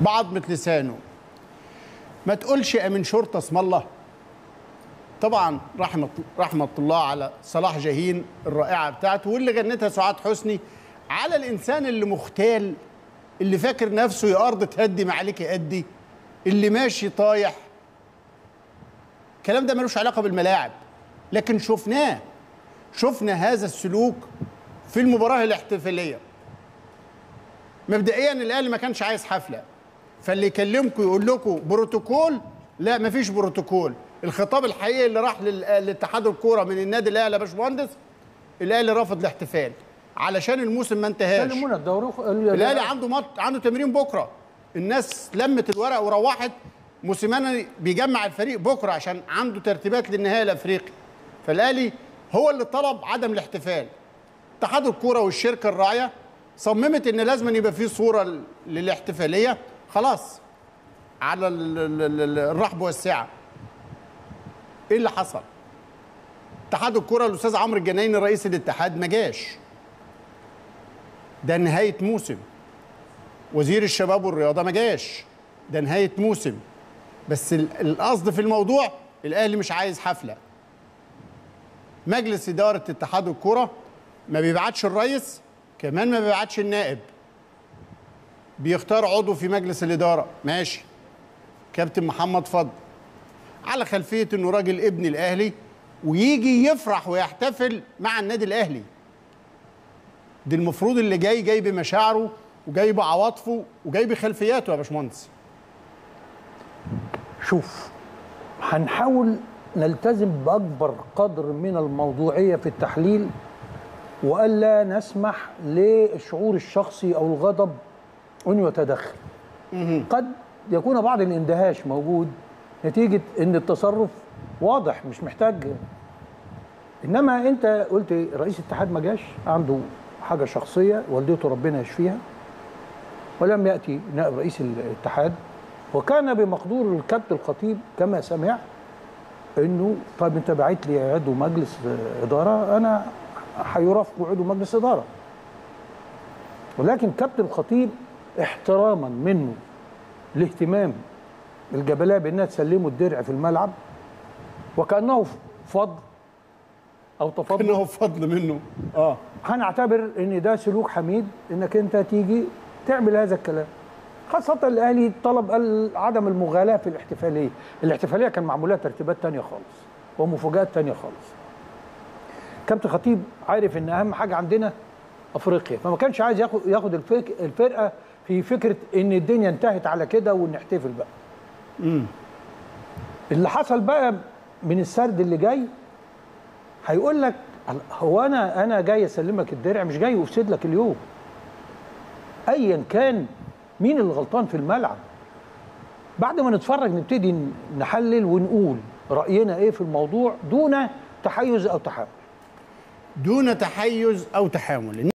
بعضمة لسانه ما تقولش امين شرطه اسم الله طبعا رحمه رحمه الله على صلاح جاهين الرائعه بتاعته واللي غنتها سعاد حسني على الانسان اللي مختال اللي فاكر نفسه يا ارض تهدي ما عليك ادي اللي ماشي طايح الكلام ده ملوش علاقه بالملاعب لكن شفناه شفنا هذا السلوك في المباراه الاحتفاليه مبدئيا الاهلي ما كانش عايز حفله فاللي يكلمكم يقول لكم بروتوكول لا مفيش بروتوكول الخطاب الحقيقي اللي راح لل- لاتحاد الكوره من النادي الاهلي يا باشمهندس الاهلي رفض الاحتفال علشان الموسم ما انتهاش سلمونا الدوري وخ- الاهلي عنده مط... عنده تمرين بكره الناس لمت الورق وروحت موسيماني بيجمع الفريق بكره عشان عنده ترتيبات للنهائي الافريقي فالاهلي هو اللي طلب عدم الاحتفال اتحاد الكوره والشركه الراعيه صممت ان لازم يبقى في صوره ل- للاحتفاليه خلاص على ال- ال- ال- الرحب والسعه ايه اللي حصل اتحاد الكوره الاستاذ عمرو الجنايني رئيس الاتحاد ما جاش ده نهايه موسم وزير الشباب والرياضه ما جاش ده نهايه موسم بس ال- القصد في الموضوع الاهلي مش عايز حفله مجلس اداره اتحاد الكره ما بيبعتش الرئيس كمان ما بيبعتش النائب بيختار عضو في مجلس الاداره ماشي كابتن محمد فضل على خلفيه انه راجل ابن الاهلي ويجي يفرح ويحتفل مع النادي الاهلي دي المفروض اللي جاي جاي بمشاعره وجاي بعواطفه وجاي بخلفياته يا باشمهندس شوف هنحاول نلتزم بأكبر قدر من الموضوعية في التحليل وألا نسمح للشعور الشخصي أو الغضب أن يتدخل قد يكون بعض الاندهاش موجود نتيجة أن التصرف واضح مش محتاج إنما أنت قلت رئيس الاتحاد ما جاش عنده حاجة شخصية والدته ربنا يشفيها ولم يأتي نائب رئيس الاتحاد وكان بمقدور الكابتن الخطيب كما سمع انه طيب انت بعت لي عضو مجلس اداره انا هيرافقوا عضو مجلس اداره ولكن كابتن الخطيب احتراما منه لاهتمام الجبلاء بانها تسلموا الدرع في الملعب وكانه فضل او تفضل انه فضل منه اه هنعتبر ان ده سلوك حميد انك انت تيجي تعمل هذا الكلام خاصة الأهلي طلب ال- عدم المغالاة في الاحتفالية الاحتفالية كان معمول لها ترتيبات تانية خالص ومفاجآت تانية خالص كابتن خطيب عارف ان اهم حاجة عندنا افريقيا فما كانش عايز ياخد ياخد الفك الفرقة في فكرة ان الدنيا انتهت على كده ونحتفل بقى اللي حصل بقى من السرد اللي جاي هيقول لك هو انا انا جاي اسلمك الدرع مش جاي افسد لك اليوم ايا كان مين اللي غلطان في الملعب بعد ما نتفرج نبتدي نحلل ونقول راينا ايه في الموضوع دون تحيز او تحامل دون تحيز او تحامل